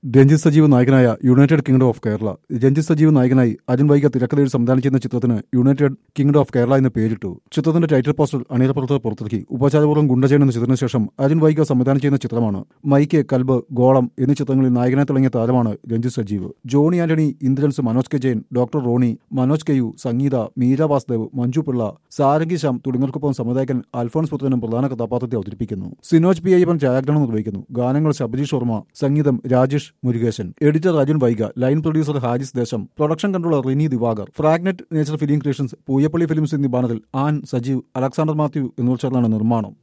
രഞ്ജിത്ത് സജീവ് നായകനായ United Kingdom of Kerala Ranjith Sajeev നായകനായി അരുൺ വൈഗ തിരക്കഥയിൽ സംവിധാനം ചെയ്യുന്ന ചിത്രത്തിന് യുണൈറ്റഡ് കിങ്ഡം ഓഫ് കേരള എന്ന് പേരിട്ടു ചിത്രത്തിന്റെ ടൈറ്റിൽ പോസ്റ്റർ അണിയറപ്പുറത്ത് പുറത്തിറക്കി ഉപചാരപൂർവ്വം ഗുണ്ടചേൻ എന്ന ചിത്രത്തിന് ശേഷം അരുൺ വൈഗ സംവിധാനം ചെയ്യുന്ന ചിത്രമാണ് മൈക്ക് കൽബ് ഗോളം എന്നീ ചിത്രങ്ങളിൽ നായകനായി തിളങ്ങിയ താരമാണ് Ranjith Sajeev Johny Antony Indrans Manoj K Jayan doctor Rony Manoj K U Sangeetha Meera Vasudev Manju Pillai Sarangi Shyam തുടങ്ങിയവർക്കൊപ്പം സംവിധായകൻ അൽഫോൺസ് പുത്രനും പ്രധാന കഥാപാത്രത്തെ അവതരിപ്പിക്കുന്നു സിനോജ് പി അയ്യപ്പൻ ഛായാഗ്രഹണം നിർവഹിക്കുന്നു ഗാനങ്ങൾ ശബരീഷ് വർമ്മ സംഗീതം Rajesh Murukesan editor Arun Vaiga line producer Haris Desam production controller Rini Divakar fragrant nature film creations Pooyappally films എന്നീ ബാനറിൽ ആൻ സജീവ് അലക്സാണ്ടർ മാത്യു എന്നിവർ ചേർന്നാണ് നിർമ്മാണം